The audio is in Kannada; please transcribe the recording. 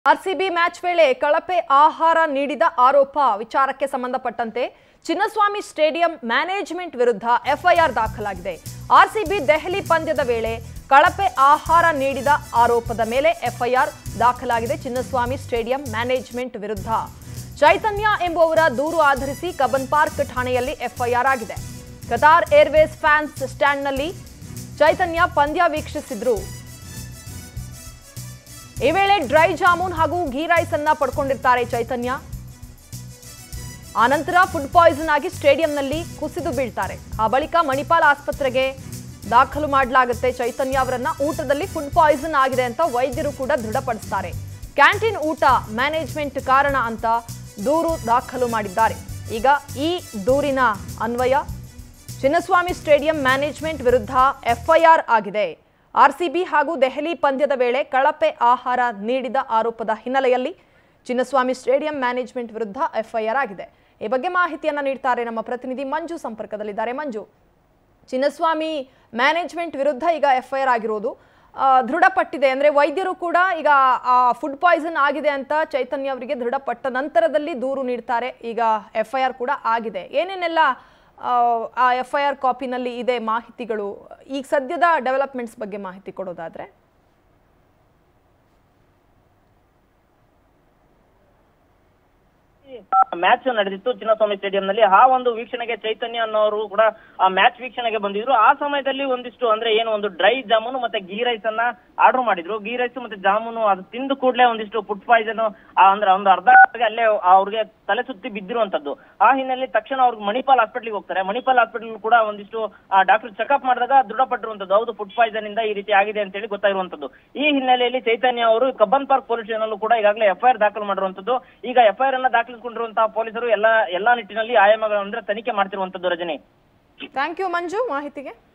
ಆರ್ಸಿಬಿ ಮ್ಯಾಚ್ ವೇಳೆ ಕಳಪೆ ಆಹಾರ ನೀಡಿದ ಆರೋಪ ವಿಚಾರಕ್ಕೆ ಸಂಬಂಧಪಟ್ಟಂತೆ ಚಿನ್ನಸ್ವಾಮಿ ಸ್ಟೇಡಿಯಂ ಮ್ಯಾನೇಜ್ಮೆಂಟ್ ವಿರುದ್ಧ ಎಫ್ಐಆರ್ ದಾಖಲಾಗಿದೆ ಆರ್ಸಿಬಿ ದೆಹಲಿ ಪಂದ್ಯದ ವೇಳೆ ಕಳಪೆ ಆಹಾರ ನೀಡಿದ ಆರೋಪದ ಮೇಲೆ ಎಫ್ಐಆರ್ ದಾಖಲಾಗಿದೆ ಚಿನ್ನಸ್ವಾಮಿ ಸ್ಟೇಡಿಯಂ ಮ್ಯಾನೇಜ್ಮೆಂಟ್ ವಿರುದ್ಧ ಚೈತನ್ಯ ಎಂಬುವವರ ದೂರು ಆಧರಿಸಿ ಕಬ್ಬನ್ ಪಾರ್ಕ್ ಠಾಣೆಯಲ್ಲಿ ಎಫ್ಐಆರ್ ಆಗಿದೆ ಕತಾರ್ ಏರ್ವೇಸ್ ಫ್ಯಾನ್ಸ್ ಸ್ಟ್ಯಾಂಡ್ನಲ್ಲಿ ಚೈತನ್ಯ ಪಂದ್ಯ ವೀಕ್ಷಿಸಿದ್ರು ಈ ವೇಳೆ ಡ್ರೈ ಜಾಮೂನ್ ಹಾಗೂ ಘೀ ರೈಸ್ ಅನ್ನ ಪಡ್ಕೊಂಡಿರ್ತಾರೆ ಚೈತನ್ಯ ಆನಂತರ ಫುಡ್ ಪಾಯ್ಸನ್ ಆಗಿ ಸ್ಟೇಡಿಯಂನಲ್ಲಿ ಕುಸಿದು ಬೀಳ್ತಾರೆ ಆ ಬಳಿಕ ಮಣಿಪಾಲ್ ಆಸ್ಪತ್ರೆಗೆ ದಾಖಲು ಮಾಡಲಾಗುತ್ತೆ ಚೈತನ್ಯ ಅವರನ್ನ ಊಟದಲ್ಲಿ ಫುಡ್ ಪಾಯ್ಸನ್ ಆಗಿದೆ ಅಂತ ವೈದ್ಯರು ಕೂಡ ದೃಢಪಡಿಸ್ತಾರೆ ಕ್ಯಾಂಟೀನ್ ಊಟ ಮ್ಯಾನೇಜ್ಮೆಂಟ್ ಕಾರಣ ಅಂತ ದೂರು ದಾಖಲು ಮಾಡಿದ್ದಾರೆ ಈಗ ಈ ದೂರಿನ ಅನ್ವಯ ಚಿನ್ನಸ್ವಾಮಿ ಸ್ಟೇಡಿಯಂ ಮ್ಯಾನೇಜ್ಮೆಂಟ್ ವಿರುದ್ಧ ಎಫ್ಐಆರ್ ಆಗಿದೆ ಆರ್ಸಿಬಿ ಹಾಗೂ ದೆಹಲಿ ಪಂದ್ಯದ ವೇಳೆ ಕಳಪೆ ಆಹಾರ ನೀಡಿದ ಆರೋಪದ ಹಿನ್ನೆಲೆಯಲ್ಲಿ ಚಿನ್ನಸ್ವಾಮಿ ಸ್ಟೇಡಿಯಂ ಮ್ಯಾನೇಜ್ಮೆಂಟ್ ವಿರುದ್ಧ ಎಫ್ಐಆರ್ ಆಗಿದೆ ಈ ಬಗ್ಗೆ ಮಾಹಿತಿಯನ್ನ ನೀಡ್ತಾರೆ ನಮ್ಮ ಪ್ರತಿನಿಧಿ ಮಂಜು ಸಂಪರ್ಕದಲ್ಲಿದ್ದಾರೆ ಮಂಜು ಚಿನ್ನಸ್ವಾಮಿ ಮ್ಯಾನೇಜ್ಮೆಂಟ್ ವಿರುದ್ಧ ಈಗ ಎಫ್ಐಆರ್ ಆಗಿರೋದು ಆ, ದೃಢಪಟ್ಟಿದೆ ಅಂದ್ರೆ ವೈದ್ಯರು ಕೂಡ ಈಗ ಆ ಫುಡ್ ಪಾಯ್ಸನ್ ಆಗಿದೆ ಅಂತ ಚೈತನ್ಯ ಅವರಿಗೆ ದೃಢಪಟ್ಟ ನಂತರದಲ್ಲಿ ದೂರು ನೀಡ್ತಾರೆ ಈಗ ಎಫ್ಐಆರ್ ಕೂಡ ಆಗಿದೆ ಏನೇನೆಲ್ಲ ಆ, ಆ ಎಫ್ಐಆರ್ ಕಾಪಿನಲ್ಲಿ ಇದೆ ಮಾಹಿತಿಗಳು ಈಗ ಸದ್ಯದ ಡೆವಲಪ್ಮೆಂಟ್ಸ್ ಬಗ್ಗೆ ಮಾಹಿತಿ ಕೊಡೋದಾದ್ರೆ ಮ್ಯಾಚ್ ನಡೆದಿತ್ತು ಚಿನ್ನಸ್ವಾಮಿ ಸ್ಟೇಡಿಯಂನಲ್ಲಿ ಆ ಒಂದು ವೀಕ್ಷಣೆಗೆ ಚೈತನ್ಯ ಅನ್ನೋರು ಕೂಡ ಆ ಮ್ಯಾಚ್ ವೀಕ್ಷಣೆಗೆ ಬಂದಿದ್ರು ಆ ಸಮಯದಲ್ಲಿ ಒಂದಿಷ್ಟು ಅಂದ್ರೆ ಏನು ಒಂದು ಡ್ರೈ ಜಾಮೂನು ಮತ್ತೆ ಗೀ ರೈಸ್ ಅನ್ನ ಆರ್ಡರ್ ಮಾಡಿದ್ರು ಗೀ ರೈಸ್ ಮತ್ತೆ ಜಾಮೂನು ಅದು ತಿಂದು ಕೂಡಲೇ ಒಂದಿಷ್ಟು ಫುಡ್ ಪಾಯ್ಸನ್ ಅಂದ್ರೆ ಒಂದು ಅರ್ಧ ಗಂಟೆಗೆ ಅಲ್ಲೇ ಅವ್ರಿಗೆ ತಲೆ ಸುತ್ತಿ ಬಿದ್ದಿರುವಂತದ್ದು ಆ ಹಿನ್ನೆಲೆ ತಕ್ಷಣ ಅವ್ರಿಗೆ ಮಣಿಪಾಲ್ ಹಾಸ್ಪಿಟಲ್ಗೆ ಹೋಗ್ತಾರೆ ಮಣಿಪಾಲ್ ಹಾಸ್ಪಿಟಲ್ ಕೂಡ ಒಂದಿಷ್ಟು ಡಾಕ್ಟರ್ ಚೆಕಪ್ ಮಾಡಿದಾಗ ದೃಢಪಟ್ಟಿರುವಂತದ್ದು ಹೌದು ಫುಡ್ ಪಾಯ್ಸನ್ ಇಂದ ಈ ರೀತಿ ಆಗಿದೆ ಅಂತ ಹೇಳಿ ಗೊತ್ತಾಗಿರುವಂತದ್ದು ಈ ಹಿನ್ನೆಲೆಯಲ್ಲಿ ಚೈತನ್ಯ ಅವರು ಕಬ್ಬನ್ ಪಾರ್ಕ್ ಪೊಲೀಸ್ ಸ್ಟೇಷನ್ ಅಲ್ಲೂ ಕೂಡ ಈಗಾಗಲೇ ಎಫ್ಐಆರ್ ದಾಖಲು ಮಾಡಿರುವಂತದ್ದು ಈಗ ಎಫ್ಐಆರ್ ಅನ್ನ ದಾಖಲಿಸಿಕೊಂಡಿರುವಂತಹ ಪೊಲೀಸರು ಎಲ್ಲಾ ಎಲ್ಲಾ ನಿಟ್ಟಿನಲ್ಲಿ ಆಯಾಮಗಳ ಅಂದ್ರೆ ತನಿಖೆ ಮಾಡ್ತಿರುವಂತದ್ದು ರಜನಿ ಥ್ಯಾಂಕ್ ಯು ಮಂಜು ಮಾಹಿತಿಗೆ